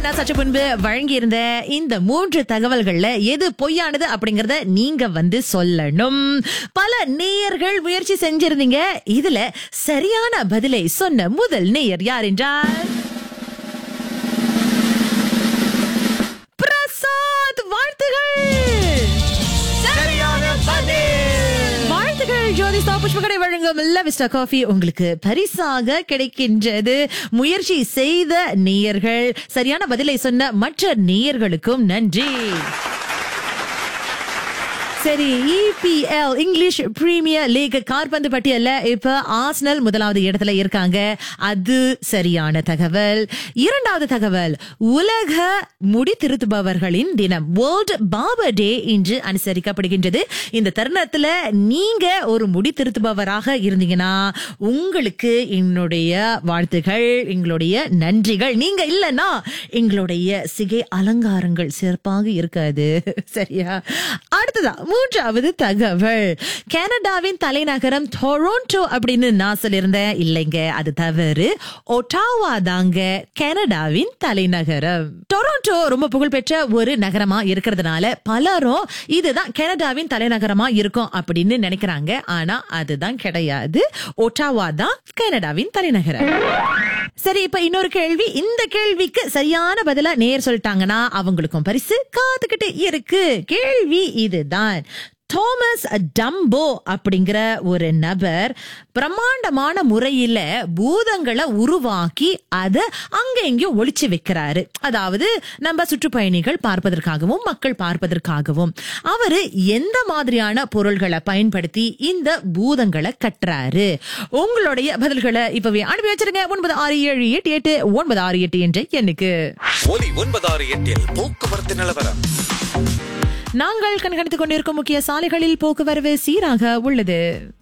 நான் சற்று முன்பு வழங்கியிருந்த இந்த மூன்று தகவல்கள்ல எது பொய்யானது அப்படிங்கறத நீங்க வந்து சொல்லணும் பல நேயர்கள் முயற்சி செஞ்சிருந்தீங்க இதுல சரியான பதிலை சொன்ன முதல் நேயர் யார் என்றால் பிரசாத் வாழ்த்துகள் வாழ்த்துக்கள் ஜோதி ஸ்டாப் புஷ்பகடை வழங்கும் லவிஸ்டா காஃபி உங்களுக்கு பரிசாக கிடைக்கின்றது முயற்சி செய்த நேயர்கள் சரியான பதிலை சொன்ன மற்ற நேயர்களுக்கும் நன்றி சரி இபிஎல் இங்கிலீஷ் பிரீமியர் லீக் கார்பந்து பட்டியல்ல இப்ப ஆஸ்னல் முதலாவது இடத்துல இருக்காங்க அது சரியான தகவல் இரண்டாவது தகவல் உலக முடி திருத்துபவர்களின் தினம் வேர்ல்ட் பார்பர் டே இன்று அனுசரிக்கப்படுகின்றது இந்த தருணத்துல நீங்க ஒரு முடி திருத்துபவராக இருந்தீங்கன்னா உங்களுக்கு என்னுடைய வாழ்த்துகள் எங்களுடைய நன்றிகள் நீங்க இல்லைன்னா எங்களுடைய சிகை அலங்காரங்கள் சிறப்பாக இருக்காது சரியா அடுத்ததா மூன்றாவது தகவல் கனடாவின் தலைநகரம் டொரோண்டோ அப்படின்னு நான் சொல்லியிருந்தேன் இல்லைங்க அது தவறு ஒட்டாவா தாங்க கனடாவின் தலைநகரம் டொரோண்டோ ரொம்ப புகழ்பெற்ற ஒரு நகரமா இருக்கிறதுனால பலரும் இதுதான் கனடாவின் தலைநகரமா இருக்கும் அப்படின்னு நினைக்கிறாங்க ஆனா அதுதான் கிடையாது ஒட்டாவா தான் கனடாவின் தலைநகரம் சரி இப்ப இன்னொரு கேள்வி இந்த கேள்விக்கு சரியான பதிலா நேர் சொல்லிட்டாங்கன்னா அவங்களுக்கும் பரிசு காத்துக்கிட்டு இருக்கு கேள்வி இதுதான் தோமஸ் டம்போ அப்படிங்கிற ஒரு நபர் பிரம்மாண்டமான முறையில பூதங்களை உருவாக்கி அதை அங்க எங்கேயும் ஒளிச்சு வைக்கிறாரு அதாவது நம்ம சுற்றுப்பயணிகள் பார்ப்பதற்காகவும் மக்கள் பார்ப்பதற்காகவும் அவரு எந்த மாதிரியான பொருள்களை பயன்படுத்தி இந்த பூதங்களை கட்டுறாரு உங்களுடைய பதில்களை இப்பவே அனுப்பி வச்சிருங்க ஒன்பது ஆறு ஏழு எட்டு எட்டு ஒன்பது ஆறு எட்டு என்ற எண்ணுக்கு ஒலி ஒன்பதாறு எட்டில் போக்குவரத்து நிலவரம் நாங்கள் கண்காணித்துக் கொண்டிருக்கும் முக்கிய சாலைகளில் போக்குவரவு சீராக உள்ளது